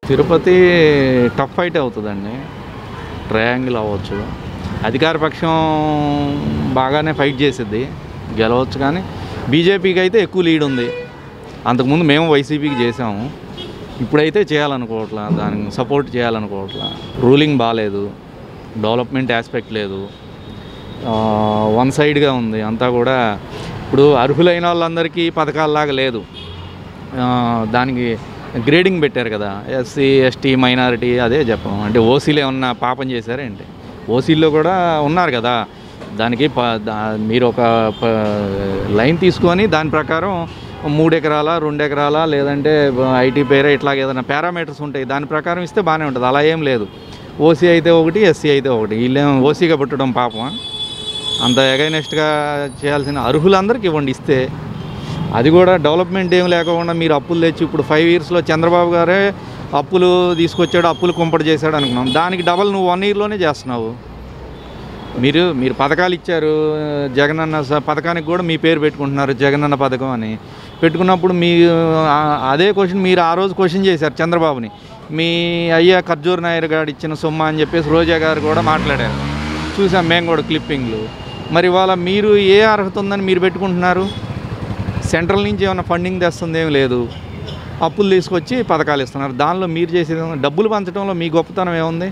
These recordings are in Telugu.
తిరుపతి టఫ్ ఫైట్ అవుతుందండి ట్రయాంగిల్ అవ్వచ్చు అధికార పక్షం బాగానే ఫైట్ చేసిద్ది గెలవచ్చు కానీ బీజేపీకి అయితే ఎక్కువ లీడ్ ఉంది అంతకుముందు మేము వైసీపీకి చేసాము ఇప్పుడైతే చేయాలనుకోవట్లా దానికి సపోర్ట్ చేయాలనుకోవట్లా రూలింగ్ బాగాలేదు డెవలప్మెంట్ ఆస్పెక్ట్ లేదు వన్ సైడ్గా ఉంది అంతా కూడా ఇప్పుడు అర్హులైన వాళ్ళందరికీ పథకాల్లాగా లేదు ఆ, దానికి గ్రేడింగ్ పెట్టారు కదా ఎస్సీ ఎస్టీ మైనారిటీ అదే చెప్పం అంటే ఓసీలో ఏమన్నా పాపం చేశారా ఏంటి ఓసీలో కూడా ఉన్నారు కదా దానికి ప దా- మీరు ఒక ప- లైన్ తీసుకొని దాని ప్రకారం మూడు ఎకరాల రెండు ఎకరాల లేదంటే ఐటీ పేర ఇట్లా ఏదైనా పారామీటర్స్ ఉంటాయి దాని ప్రకారం ఇస్తే బాగానే ఉంటుంది అలా ఏం లేదు ఓసీ అయితే ఒకటి ఎస్సీ అయితే ఒకటి వీళ్ళేం ఓసీగా పుట్టడం పాపమా అంత ఎగైనెస్ట్గా చేయాల్సిన అర్హులందరికీ ఇవ్వండి ఇస్తే అది కూడా డెవలప్మెంట్ ఏం లేకుండా మీరు అప్పులు తెచ్చి ఇప్పుడు ఫైవ్ ఇయర్స్లో చంద్రబాబు గారే అప్పులు తీసుకొచ్చాడు అప్పులు కుంపటి చేశాడు అనుకున్నాం దానికి డబల్ నువ్వు వన్ ఇయర్లోనే చేస్తున్నావు మీరు మీరు పథకాలు ఇచ్చారు జగనన్న స- పథకానికి కూడా మీ పేరు పెట్టుకుంటున్నారు జగనన్న పథకం అని పెట్టుకున్నప్పుడు మీ ఆ- అదే క్వశ్చన్ మీరు ఆ రోజు క్వశ్చన్ చేశారు చంద్రబాబుని మీ అయ్యా ఖర్జూర్ నాయర్ గారు ఇచ్చిన సొమ్మ అని చెప్పేసి రోజా గారు కూడా మాట్లాడారు చూసాం మేము కూడా క్లిప్పింగ్లు మరి ఇవాళ మీరు ఏ అర్హత ఉందని మీరు పెట్టుకుంటున్నారు సెంట్రల్ నుంచి ఏమైనా ఫండింగ్ తెస్తుంది ఏం లేదు అప్పులు తీసుకొచ్చి పథకాలు ఇస్తున్నారు దానిలో మీరు చేసేది ఏముంది? డబ్బులు పంచడంలో మీ గొప్పతనం ఏముంది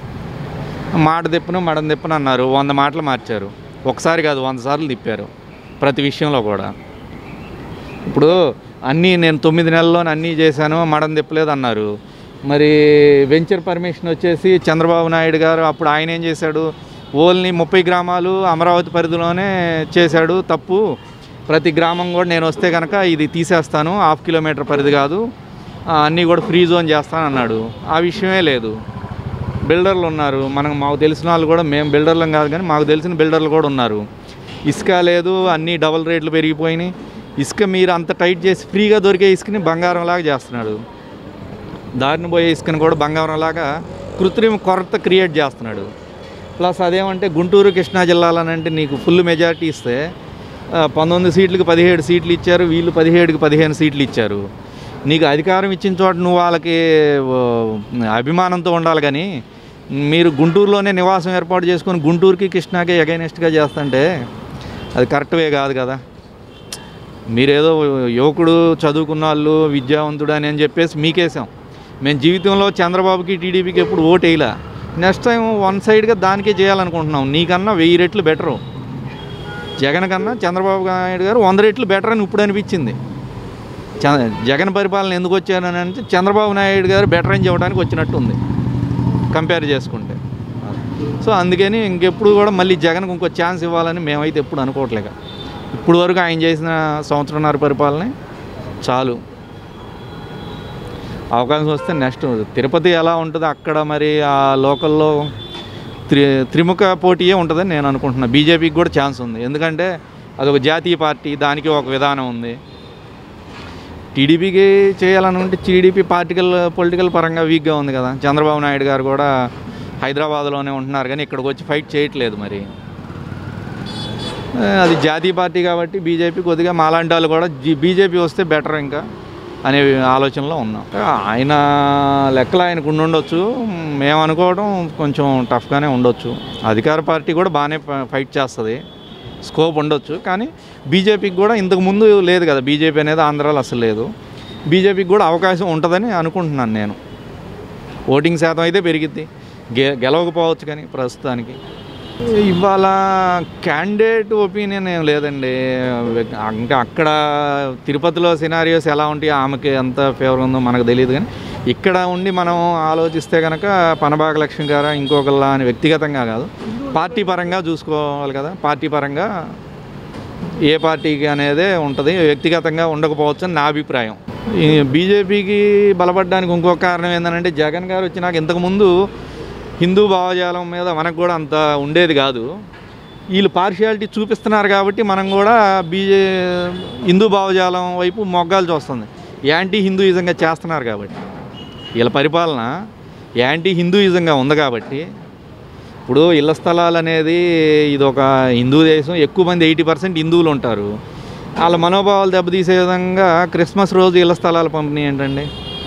మాట తిప్పును మడం తిప్పును అన్నారు వంద మాటలు మార్చారు ఒకసారి కాదు వంద సార్లు తిప్పారు ప్రతి విషయంలో కూడా ఇప్పుడు అన్నీ నేను తొమ్మిది నెలల్లో అన్నీ చేశాను మడం తిప్పలేదు అన్నారు మరి వెంచర్ పర్మిషన్ వచ్చేసి చంద్రబాబు నాయుడు గారు అప్పుడు ఆయన ఏం చేశాడు ఓన్లీ ముప్పై గ్రామాలు అమరావతి పరిధిలోనే చేశాడు తప్పు ప్రతి గ్రామం కూడా నేను వస్తే కనుక ఇది తీసేస్తాను హాఫ్ కిలోమీటర్ పరిధి కాదు ఆ, అన్నీ కూడా ఫ్రీ జోన్ చేస్తాను అన్నాడు ఆ విషయమే లేదు బిల్డర్లు ఉన్నారు మనకు మాకు తెలిసిన వాళ్ళు కూడా మేము బిల్డర్లం కాదు కానీ మాకు తెలిసిన బిల్డర్లు కూడా ఉన్నారు ఇసుక లేదు అన్నీ డబల్ రేట్లు పెరిగిపోయినాయి ఇసుక మీరు అంత టైట్ చేసి ఫ్రీగా దొరికే ఇసుకని బంగారంలాగా చేస్తున్నాడు దారిని పోయే ఇసుకని కూడా బంగారంలాగా కృత్రిమ కొరత క్రియేట్ చేస్తున్నాడు ప్లస్ అదేమంటే గుంటూరు కృష్ణా జిల్లాలనంటే నీకు ఫుల్ మెజారిటీ ఇస్తే ఆ, పంతొమ్మిది సీట్లకు పదిహేడు సీట్లు ఇచ్చారు వీళ్ళు పదిహేడుకి పదిహేను సీట్లు ఇచ్చారు నీకు అధికారం ఇచ్చిన చోట నువ్వు వాళ్ళకి ఓ, అభిమానంతో ఉండాలి కానీ మీరు గుంటూరులోనే నివాసం ఏర్పాటు చేసుకొని గుంటూరుకి కృష్ణాకి ఎగైనెస్ట్గా చేస్తుంటే అది కరెక్ట్ వే కాదు కదా మీరేదో యువకుడు చదువుకున్న వాళ్ళు విద్యావంతుడు అని అని చెప్పేసి మీకేసాం మేము జీవితంలో చంద్రబాబుకి టీడీపీకి ఎప్పుడు ఓటు వేయలే నెక్స్ట్ టైం వన్ సైడ్గా దానికే చేయాలనుకుంటున్నాం నీకన్నా వెయ్యి రెట్లు బెటరు జగన్ కన్నా చంద్రబాబు నాయుడు గారు వంద రెట్లు బెటర్ అని ఇప్పుడు అనిపించింది చ- జగన్ పరిపాలన ఎందుకు వచ్చారని అంటే చంద్రబాబు నాయుడు గారు బెటర్ అని చెప్పడానికి వచ్చినట్టు ఉంది కంపేర్ చేసుకుంటే సో అందుకని ఇంకెప్పుడు కూడా మళ్ళీ జగన్కి ఇంకో ఛాన్స్ ఇవ్వాలని మేమైతే ఎప్పుడు అనుకోవట్లేక ఇప్పుడు వరకు ఆయన చేసిన సంవత్సరంన్నర పరిపాలన చాలు అవకాశం వస్తే నెక్స్ట్ తిరుపతి ఎలా ఉంటుందో అక్కడ మరి ఆ లోకల్లో త్రి త్రిముఖ పోటీయే ఉంటుందని నేను అనుకుంటున్నా బీజేపీకి కూడా ఛాన్స్ ఉంది ఎందుకంటే అదొక జాతీయ పార్టీ దానికి ఒక విధానం ఉంది టీడీపీకి చేయాలనుకుంటే టీడీపీ పార్టికల్ పొలిటికల్ పరంగా వీక్గా ఉంది కదా చంద్రబాబు నాయుడు గారు కూడా హైదరాబాద్లోనే ఉంటున్నారు కానీ ఇక్కడికి వచ్చి ఫైట్ చేయట్లేదు మరి ఆ, అది జాతీయ పార్టీ కాబట్టి బీజేపీ కొద్దిగా మాలాంటి వాళ్ళు కూడా జీ బీజేపీ వస్తే బెటర్ ఇంకా అనే ఆలోచనలో ఉన్నాం ఆయన లెక్కలు ఆయనకు ఉండి ఉండొచ్చు మేము అనుకోవడం కొంచెం టఫ్గానే ఉండొచ్చు అధికార పార్టీ కూడా బాగానే ఫ- ఫైట్ చేస్తుంది స్కోప్ ఉండొచ్చు కానీ బీజేపీకి కూడా ఇంతకు ముందు లేదు కదా బీజేపీ అనేది ఆంధ్రాలో అసలు లేదు బీజేపీకి కూడా అవకాశం ఉంటుందని అనుకుంటున్నాను నేను ఓటింగ్ శాతం అయితే పెరిగిద్ది గె గెలవకపోవచ్చు కానీ ప్రస్తుతానికి ఇవాళ క్యాండిడేట్ ఒపీనియన్ ఏం లేదండి ఇంకా అక్కడ తిరుపతిలో సినారియోస్ ఎలా ఉంటాయో ఆమెకి ఎంత ఫేవర్ ఉందో మనకు తెలియదు కానీ ఇక్కడ ఉండి మనం ఆలోచిస్తే కనుక పనబాగ లక్ష్మి గారా ఇంకొకళ్ళ అని వ్యక్తిగతంగా కాదు పార్టీ పరంగా చూసుకోవాలి కదా పార్టీ పరంగా ఏ పార్టీకి అనేదే ఉంటుంది వ్యక్తిగతంగా ఉండకపోవచ్చు అని నా అభిప్రాయం ఈ బీజేపీకి బలపడడానికి ఇంకొక కారణం ఏంటంటే జగన్ గారు వచ్చినాక ఇంతకుముందు హిందూ భావజాలం మీద మనకు కూడా అంత ఉండేది కాదు వీళ్ళు పార్షియాలిటీ చూపిస్తున్నారు కాబట్టి మనం కూడా బీజే హిందూ భావజాలం వైపు మొగ్గాల్సి వస్తుంది యాంటీ హిందూయిజంగా చేస్తున్నారు కాబట్టి వీళ్ళ పరిపాలన యాంటీ హిందూయిజంగా ఉంది కాబట్టి ఇప్పుడు ఇళ్ల స్థలాలు అనేది ఇది ఒక హిందూ దేశం ఎక్కువ మంది ఎయిటీ పర్సెంట్ హిందువులు ఉంటారు వాళ్ళ మనోభావాలు దెబ్బతీసే విధంగా క్రిస్మస్ రోజు ఇళ్ల స్థలాలు పంపిణీ ఏంటండి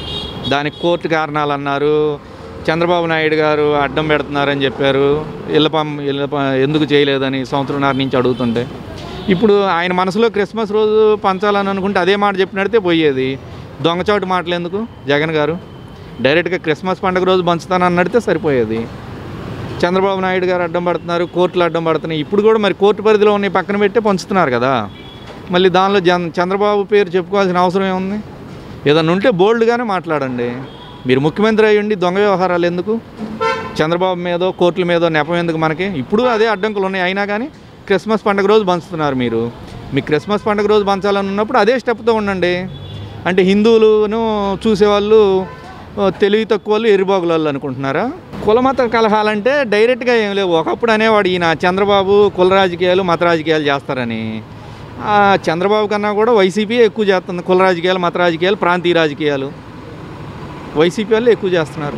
దానికి కోర్టు కారణాలు అన్నారు చంద్రబాబు నాయుడు గారు అడ్డం పెడుతున్నారని చెప్పారు ఇళ్ళ పం ఇళ్ళ ప- ఎందుకు చేయలేదని సంవత్సరంన్నర నుంచి అడుగుతుంటే ఇప్పుడు ఆయన మనసులో క్రిస్మస్ రోజు పంచాలని అనుకుంటే అదే మాట చెప్పినడితే పోయేది దొంగచాటు మాటలు ఎందుకు జగన్ గారు డైరెక్ట్గా క్రిస్మస్ పండుగ రోజు పంచుతానని అడిగితే సరిపోయేది చంద్రబాబు నాయుడు గారు అడ్డం పడుతున్నారు కోర్టులు అడ్డం పడుతున్నాయి ఇప్పుడు కూడా మరి కోర్టు పరిధిలో ఉన్నాయి పక్కన పెట్టే పంచుతున్నారు కదా మళ్ళీ దానిలో జన్ చంద్రబాబు పేరు చెప్పుకోవాల్సిన అవసరం ఏముంది ఏదన్నా ఉంటే బోల్డ్గానే మాట్లాడండి మీరు ముఖ్యమంత్రి అయ్యండి దొంగ వ్యవహారాలు ఎందుకు చంద్రబాబు మీదో కోర్టుల మీదో నెపం ఎందుకు మనకి ఇప్పుడు అదే అడ్డంకులు ఉన్నాయి అయినా కానీ క్రిస్మస్ పండుగ రోజు పంచుతున్నారు మీరు మీ క్రిస్మస్ పండుగ రోజు పంచాలని ఉన్నప్పుడు అదే స్టెప్తో ఉండండి అంటే హిందువులను చూసేవాళ్ళు ఆ, తెలివి తక్కువ వాళ్ళు ఎరిబాగుల వాళ్ళు అనుకుంటున్నారా కులమత కలహాలంటే డైరెక్ట్గా ఏం లేవు ఒకప్పుడు అనేవాడు ఈయన చంద్రబాబు కుల రాజకీయాలు మత రాజకీయాలు చేస్తారని ఆ, చంద్రబాబు కన్నా కూడా వైసీపీ ఎక్కువ చేస్తుంది కుల రాజకీయాలు మత రాజకీయాలు ప్రాంతీయ రాజకీయాలు వైసీపీ వాళ్ళు ఎక్కువ చేస్తున్నారు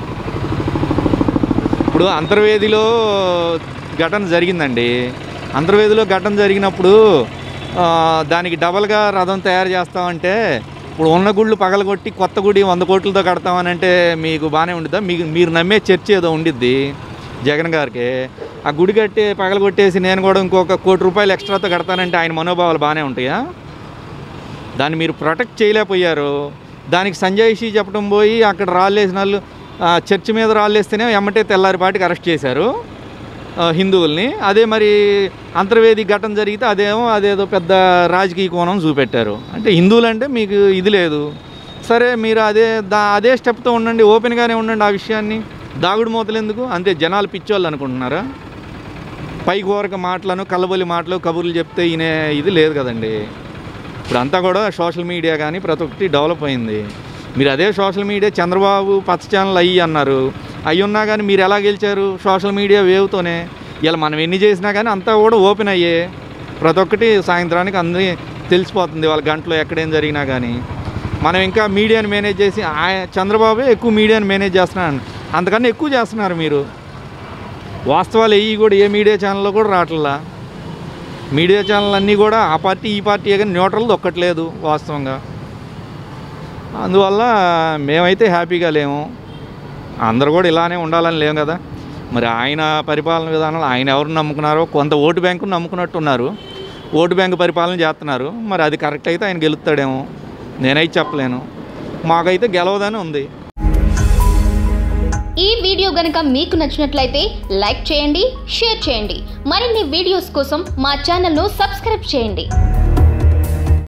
ఇప్పుడు అంతర్వేదిలో ఘటన జరిగిందండి అంతర్వేదిలో ఘటన జరిగినప్పుడు ఆ, దానికి డబల్గా రథం తయారు చేస్తామంటే ఇప్పుడు ఉన్న గుళ్ళు పగలగొట్టి కొత్త గుడి వంద కోట్లతో కడతామని అంటే మీకు బాగానే ఉండిద్దా మీకు మీరు నమ్మే చర్చ ఏదో ఉండిద్ది జగన్ గారికి ఆ గుడి కట్టి పగలగొట్టేసి నేను కూడా ఇంకొక కోటి రూపాయలు ఎక్స్ట్రాతో కడతానంటే ఆయన మనోభావాలు బాగానే ఉంటాయా దాన్ని మీరు ప్రొటెక్ట్ చేయలేకపోయారు దానికి సంజయ్ చెప్పడం పోయి అక్కడ రాళ్ళేసిన వాళ్ళు ఆ, చర్చి మీద రాళ్ళేస్తేనే ఎమ్మటే తెల్లారిపాటికి అరెస్ట్ చేశారు ఆ, హిందువుల్ని అదే మరి అంతర్వేది ఘటన జరిగితే అదేమో అదేదో పెద్ద రాజకీయ కోణం చూపెట్టారు అంటే హిందువులు అంటే మీకు ఇది లేదు సరే మీరు అదే దా అదే స్టెప్తో ఉండండి ఓపెన్గానే ఉండండి ఆ విషయాన్ని దాగుడు మూతలు ఎందుకు అంతే జనాలు పిచ్చోళ్ళు అనుకుంటున్నారా పైకి ఊరక మాటలను కలబొలి మాటలు కబుర్లు చెప్తే ఈయన ఇది లేదు కదండి ఇప్పుడు అంతా కూడా సోషల్ మీడియా కానీ ప్రతి ఒక్కటి డెవలప్ అయింది మీరు అదే సోషల్ మీడియా చంద్రబాబు పచ్చ ఛానల్ అయ్యి అన్నారు అయ్యి ఉన్నా కానీ మీరు ఎలా గెలిచారు సోషల్ మీడియా వేవ్తోనే ఇలా మనం ఎన్ని చేసినా కానీ అంతా కూడా ఓపెన్ అయ్యే ప్రతి ఒక్కటి సాయంత్రానికి అందరి తెలిసిపోతుంది వాళ్ళ గంటలో ఎక్కడేం జరిగినా కానీ మనం ఇంకా మీడియాని మేనేజ్ చేసి ఆయ- చంద్రబాబే ఎక్కువ మీడియాని మేనేజ్ చేస్తున్నాడు అంతకన్నా ఎక్కువ చేస్తున్నారు మీరు వాస్తవాలు ఏవి కూడా ఏ మీడియా ఛానల్లో కూడా రావట్లా మీడియా ఛానల్ అన్నీ కూడా ఆ పార్టీ ఈ పార్టీ కానీ న్యూట్రల్ దొక్కట్లేదు వాస్తవంగా అందువల్ల మేమైతే హ్యాపీగా లేము అందరూ కూడా ఇలానే ఉండాలని లేము కదా మరి ఆయన పరిపాలన విధానంలో ఆయన ఎవరు నమ్ముకున్నారో కొంత ఓటు బ్యాంకును నమ్ముకున్నట్టున్నారు ఓటు బ్యాంకు పరిపాలన చేస్తున్నారు మరి అది కరెక్ట్ అయితే ఆయన గెలుస్తాడేమో నేనైతే చెప్పలేను మాకైతే గెలవదని ఉంది ఈ వీడియో గనుక మీకు నచ్చినట్లయితే లైక్ చేయండి షేర్ చేయండి మరిన్ని వీడియోస్ కోసం మా ఛానల్ను సబ్స్క్రైబ్ చేయండి